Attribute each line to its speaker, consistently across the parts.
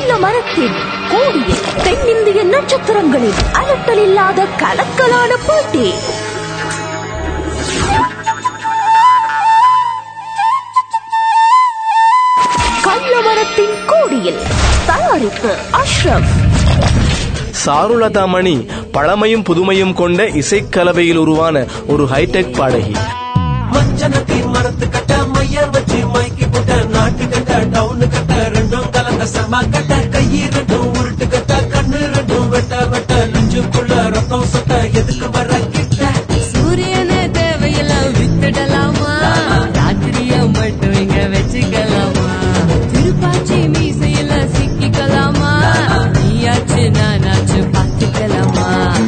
Speaker 1: கள்ள மரத்தின் கோடியில் தென்னிந்திய நட்சத்திரங்களின் அலட்டல் இல்லாத கலக்கலான போட்டி கள்ள மரத்தின் கோடியில் தயாரிப்பு அஷ்ரப்
Speaker 2: சாருலதா மணி பழமையும் புதுமையும் கொண்ட இசைக்கலவையில் உருவான ஒரு ஹைடெக் பாடகி
Speaker 3: மஞ்சனத்தின் மரத்து கட்ட மைய வச்சு மைக்கி போட்ட நாட்டு கட்ட டவுனு கட்ட ரெண்டும் கலந்த செம்ம கட்ட கையி ரெண்டும் உருட்டு கட்ட கண்ணு ரெண்டும் வெட்ட வெட்ட நெஞ்சுக்குள்ள ரத்தம் சொட்ட எதுக்கு வர கிட்ட
Speaker 4: சூரியனை தேவையெல்லாம் வித்துடலாமா ராத்திரிய மட்டும் இங்க வச்சுக்கலாமா திருப்பாச்சி மீசையில சிக்கிக்கலாமா நீயாச்சு நானாச்சு பார்த்துக்கலாமா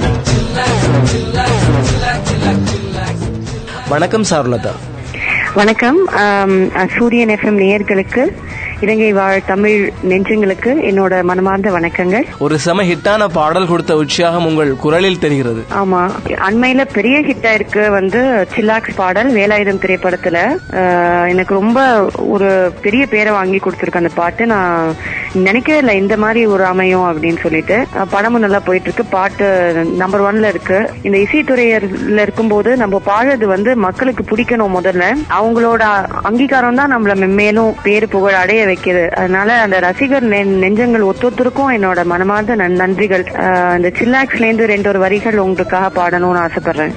Speaker 2: வணக்கம் சாருலதா
Speaker 5: வணக்கம் ஆம், சூரியன் எஃப்எம் நேயர்களுக்கு இலங்கை வாழ் தமிழ் நெஞ்சங்களுக்கு என்னோட மனமார்ந்த வணக்கங்கள்
Speaker 2: ஒரு செம ஹிட்டான பாடல் கொடுத்த உற்சாகம் உங்கள் குரலில் தெரிகிறது
Speaker 5: ஆமா அண்மையில பெரிய ஹிட்டா இருக்கு வந்து சில்லாக்ஸ் பாடல் வேலாயுதம் திரைப்படத்துல ஆஹ், எனக்கு ரொம்ப ஒரு பெரிய பேரை வாங்கி கொடுத்துருக்கு அந்த பாட்டு நான் நினைக்கவே இல்லை இந்த மாதிரி ஒரு அமையும் அப்படின்னு சொல்லிட்டு அஹ், படமும் நல்லா போயிட்டு இருக்கு பாட்டு நம்பர் ஒன்ல இருக்கு இந்த இசைத்துறையில இருக்கும்போது நம்ம பாடுறது வந்து மக்களுக்கு பிடிக்கணும் முதல்ல அவங்களோட அங்கீகாரம் தான் நம்மள மேலும் பேரு புகழ் அடைய வைக்குது அதனால அந்த ரசிகர் நெ- நெஞ்சங்கள் ஒத்தொத்தருக்கும் என்னோட மனமார்ந்த நன்- நன்றிகள் ஆஹ், இந்த சில்லாக்ஸ்ல இருந்து ரெண்டு ஒரு வரிகள் உங்களுக்காக பாடணும்னு ஆசைப்படுறேன்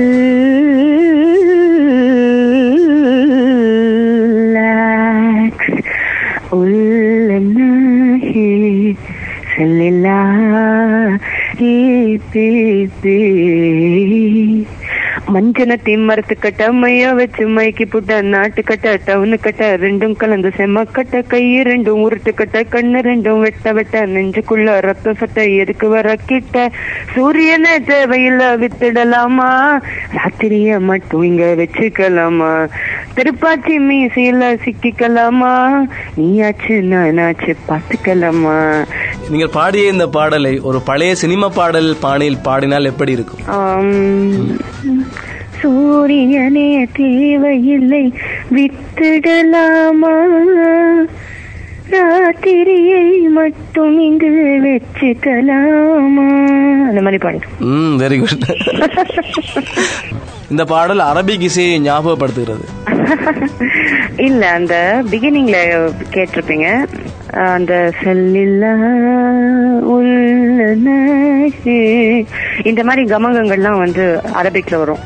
Speaker 5: சில்லாக்ஸ் உள்ளனாகி செல்லில்லா மஞ்சன திம்மரத்து கட்ட மைய வச்சு மைக்கி புட்ட நாட்டு கட்ட டவுனு கட்ட ரெண்டும் கலந்து செம்ம கட்ட கை ரெண்டும் உருட்டு கட்ட கண்ணு ரெண்டும் வெட்ட வெட்ட நெஞ்சுக்குள்ள ரத்தம் சட்ட எதுக்கு வர கிட்ட சூரியனை தேவையில்ல வித்துடலாமா ராத்திரிய மட்டும் இங்க வச்சுக்கலாமா திருப்பாச்சி மீசையில சிக்கிக்கலாமா நீயாச்சு நானாச்சு பாத்துக்கலாமா
Speaker 2: நீங்கள் பாடிய இந்த பாடலை ஒரு பழைய சினிமா பாடல் பாணியில் பாடினால் எப்படி இருக்கும்
Speaker 5: ஆம், சூரியனே தேவையில்லை வித்துடலாமா ராத்திரியை மட்டும் இங்கு வச்சுக்கலாமா அந்த மாதிரி பாடிடும்
Speaker 2: ம் வெரி குட் இந்த பாடல் அரபிக் இசையை ஞாபகப்படுத்துகிறது
Speaker 5: இல்ல அந்த பிகினிங்ல கேட்டிருப்பீங்க அந்த செல்லில்லா உள்ள நாசி. இந்த மாதிரி கமகங்கள்லாம் வந்து அரபிக்ல வரும்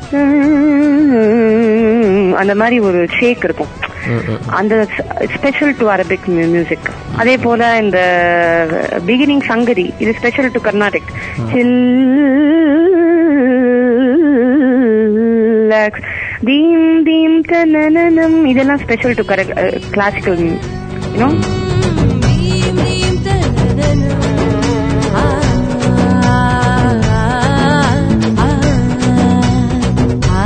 Speaker 5: அந்த மாதிரி ஒரு ஷேக் இருக்கும் அந்த ஸ்பெஷல் டு அரபிக் மியூசிக் அதே போல இந்த பிகினிங் சங்கரி இது ஸ்பெஷல் டு கர்நாடிக் சில்லாக்ஸ் தீம் தீம் தனனனம் இதெல்லாம் ஸ்பெஷல் டு கிளாசிக்கல் யூனோ
Speaker 4: நீம் நீம் தனதன. ஆ, ஆ, ஆ,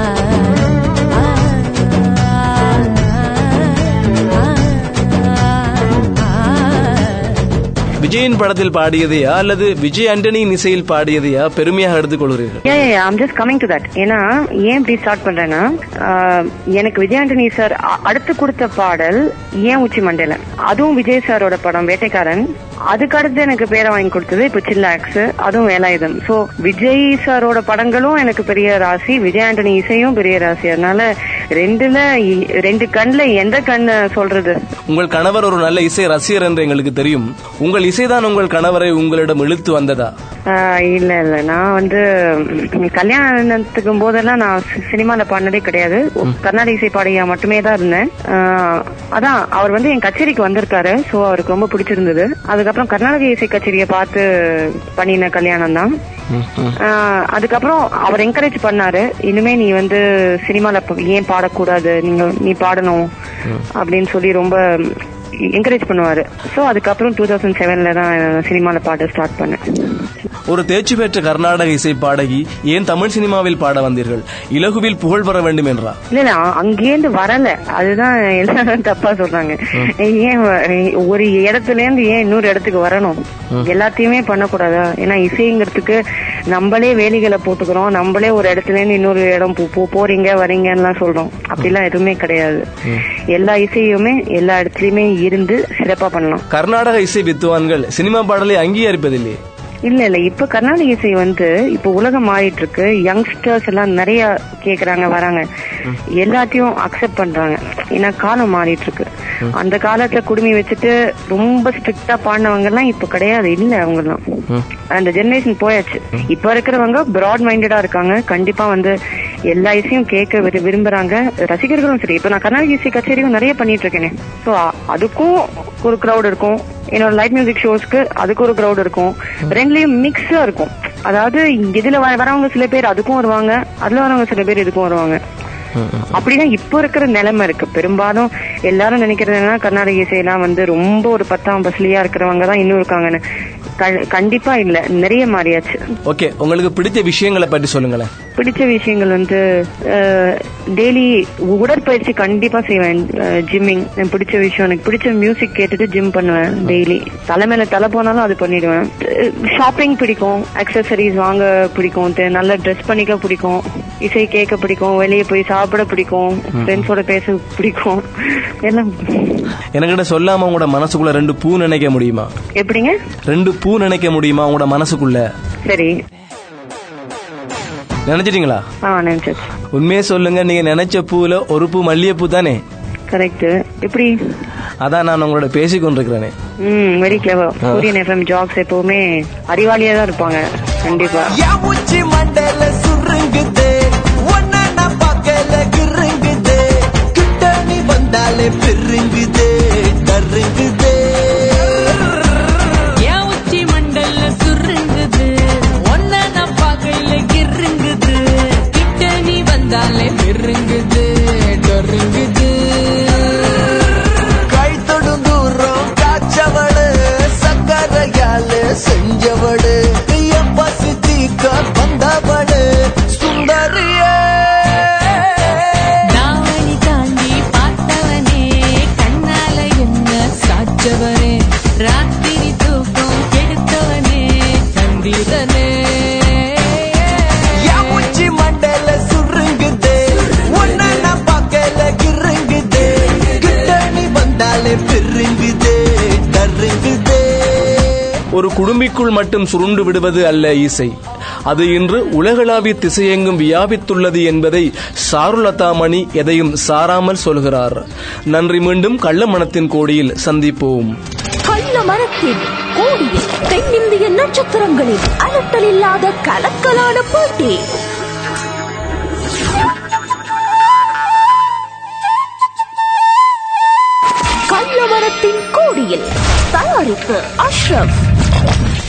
Speaker 4: ஆ, ஆ.
Speaker 2: விஜயின் படத்தில் பாடியதையா அல்லது விஜய் ஆண்டனியின் இசையில் பாடியதையா பெருமையாக எடுத்துக்கொள்கிறீர்கள்
Speaker 5: yeah yeah I'm just coming to that ஏன்னா ஏன் இப்படி ஸ்டார்ட் பண்றேன்னா ஆஹ், எனக்கு விஜய் ஆண்டனி சார் அ- அடுத்து கொடுத்த பாடல் ஏன் உச்சி மண்டல அதுவும் விஜய் சாரோட படம் வேட்டைக்காரன் அதுக்கு அடுத்து எனக்கு பேரை வாங்கி கொடுத்தது இப்ப சில்லாக்ஸ் அதுவும் வேலாயுதம் சோ விஜய் சாரோட படங்களும் எனக்கு பெரிய ராசி விஜய் ஆண்டனி இசையும் பெரிய ராசி அதனால ரெண்டுல இ- ரெண்டு கண்ணுல எந்த கண்ணை சொல்றது
Speaker 2: உங்கள் கணவர் ஒரு நல்ல இசை ரசிகர் என்று எங்களுக்கு தெரியும் உங்கள் இசைதான் உங்கள் கணவரை உங்களிடம் இழுத்து வந்ததா
Speaker 5: ஆஹ் இல்ல இல்ல நான் வந்து ம், கல்யாணத்துக்கு போதெல்லாம் நான் சி- சினிமால பாடினதே கிடையாது கர்நாடக இசை பாடியா மட்டுமே தான் இருந்தேன் ஆஹ் அதான் அவர் வந்து என் கச்சேரிக்கு வந்திருக்காரு சோ அவருக்கு ரொம்ப பிடிச்சிருந்தது அதுக்கப்புறம் கர்நாடக இசை கச்சேரியை பார்த்து பண்ணின கல்யாணம் தான் ஆஹ் அதுக்கப்புறம் அவர் என்கரேஜ் பண்ணாரு இனிமே நீ வந்து சினிமால ப- ஏன் பாடக்கூடாது நீங்க நீ பாடணும் அப்படின்னு சொல்லி ரொம்ப என்கரேஜ் பண்ணுவாரு சோ அதுக்கப்புறம் டூ தௌசண்ட் செவன்ல தான் சினிமால பாட ஸ்டார்ட் பண்ணேன்
Speaker 2: ஒரு தேர்ச்சி பெற்ற கர்நாடக இசை பாடகி ஏன் தமிழ் சினிமாவில் பாட வந்தீர்கள் இலகுவில் புகழ் பெற வேண்டும் என்றா
Speaker 5: இல்ல இல்ல அ- அங்கேருந்து வரல அதுதான் எல்லாரும் தப்பா சொல்றாங்க ஏன் வ- ஒரு இடத்துல இருந்து ஏன் இன்னொரு இடத்துக்கு வரணும் எல்லாத்தையுமே பண்ணக்கூடாதா ஏன்னா இசைங்கிறதுக்கு நம்மளே வேலிகளை போட்டுக்கிறோம் நம்மளே ஒரு இடத்துல இருந்து இன்னொரு இடம் போ- போ- போறீங்க வரீங்கன்னு சொல்றோம் அப்படிலாம் எதுவுமே கிடையாது எல்லா இசையுமே எல்லா இடத்துலயுமே இருந்து சிறப்பா பண்ணலாம்
Speaker 2: கர்நாடக இசை வித்துவான்கள் சினிமா பாடலை அங்கீகரிப்பதில்லையே
Speaker 5: இல்ல இல்ல இப்ப கர்நாடக இசை வந்து இப்ப உலகம் மாறிட்டு இருக்கு யங்ஸ்டர்ஸ் எல்லாம் நிறைய கேக்குறாங்க வராங்க எல்லாத்தையும் அக்செப்ட் பண்றாங்க ஏன்னா காலம் மாறிட்டு இருக்கு அந்த காலத்துல குடுமி வச்சுட்டு ரொம்ப ஸ்ட்ரிக்டா பாடினவங்க எல்லாம் இப்ப கிடையாது இல்ல அவங்க எல்லாம் அந்த ஜெனரேஷன் போயாச்சு இப்ப இருக்கிறவங்க பிராட் மைண்டடா இருக்காங்க கண்டிப்பா வந்து எல்லா இசையும் கேட்க விரு- விரும்புறாங்க ரசிகர்களும் சரி இப்ப நான் கர்நாடக இசை கச்சேரியும் நிறைய பண்ணிட்டு இருக்கேனே சோ அதுக்கும் ஒரு கிரௌட் இருக்கும் என்னோட லைட் மியூசிக் ஷோஸ்க்கு அதுக்கு ஒரு கிரௌட் இருக்கும் ரெண்டுலயும் மிக்ஸா இருக்கும் அதாவது இதுல வர- வரவங்க சில பேர் அதுக்கும் வருவாங்க அதுல வரவங்க சில பேர் இதுக்கும் வருவாங்க அப்படிதான் இப்போ இருக்கிற நிலைமை இருக்கு பெரும்பாலும் எல்லாரும் நினைக்கிறது என்னன்னா கர்நாடக இசையெல்லாம் வந்து ரொம்ப ஒரு பத்தாம் பஸ்லியா இருக்கிறவங்க தான் இன்னும் இருக்காங்கன்னு க- கண்டிப்பா இல்ல நிறைய மாறியாச்சு
Speaker 2: ஓகே உங்களுக்கு பிடிச்ச விஷயங்களை பற்றி சொல்லுங்களேன்
Speaker 5: பிடிச்ச விஷயங்கள் வந்து டெய்லி உடற்பயிற்சி கண்டிப்பா செய்வேன் ஜிம்மிங் எனக்கு பிடிச்ச விஷயம் எனக்கு பிடிச்ச மியூசிக் கேட்டுட்டு ஜிம் பண்ணுவேன் டெய்லி தலைமையில தலை போனாலும் அது பண்ணிடுவேன் ஷாப்பிங் பிடிக்கும் அக்சசரிஸ் வாங்க பிடிக்கும் தெ- நல்லா ட்ரெஸ் பண்ணிக்க பிடிக்கும் இசை கேட்க பிடிக்கும் வெளியே போய் சாப்பிட பிடிக்கும் ஃப்ரெண்ட்ஸோட பேச பிடிக்கும் எல்லாம்
Speaker 2: என்கிட்ட சொல்லாம உங்களோட மனசுக்குள்ள ரெண்டு பூ நினைக்க முடியுமா
Speaker 5: எப்படிங்க
Speaker 2: ரெண்டு பூ நினைக்க முடியுமா உங்களோட மனசுக்குள்ள
Speaker 5: சரி
Speaker 2: நினைச்சிட்டீங்களா
Speaker 5: ஆ நினைச்சாச்சு
Speaker 2: உண்மையே சொல்லுங்க நீங்க நினைச்ச பூல ஒரு பூ மல்லிகைப்பூ தானே
Speaker 5: கரெக்ட் எப்படி
Speaker 2: அதான் நான் உங்களோட பேசிக் கொண்டிருக்கிறேனே
Speaker 5: ம் very clever Suryan FM jobs எப்பவுமே அறிவாளியா தான் இருப்பாங்க கண்டிப்பா
Speaker 3: என் உச்சி மண்டையில சுருங்குது ஒன்ன நான் பார்க்கல கிருங்குது கிட்ட நீ வந்தாலே பெருங்குது டருங்குது
Speaker 4: என் உச்சி மண்டல்ல சுருங்குது ஒன்ன நான் பார்க்கல கிருங்குது கிட்ட நீ வந்தாலே பெருங்குது டொருங்குது
Speaker 3: கை தொடும் தூரம் காய்ச்சவளு சக்கரையால செஞ்சவளு என் பசி தீக்க வந்தவளு சுந்தரியே
Speaker 4: தாவணி தாண்டி பார்த்தவனே கண்ணால என்ன சாச்சவனே ராத்திரி தூக்கம் கெடுத்தவனே சந்திரனே
Speaker 3: என் உச்சி மண்டையில சுருங்குது ஒன்ன நான் பார்க்கல கிருங்குது கிட்ட நீ வந்தாலே பெருங்குது டருங்குது
Speaker 2: ஒரு குடும்பிக்குள் மட்டும் சுருண்டு விடுவது அல்ல இசை அது இன்று உலகளாவிய திசையெங்கும் வியாபித்துள்ளது என்பதை சாருலதாமணி எதையும் சாராமல் சொல்கிறார் நன்றி மீண்டும் கள்ளமணத்தின் கோடியில் சந்திப்போம்
Speaker 1: கள்ள மரத்தின் கோடியில் தென்னிந்திய நட்சத்திரங்களின் அலட்டல் இல்லாத கலக்கலான போட்டி கள்ள மரத்தின் கோடியில் தயாரிப்பு அஷ்ரப்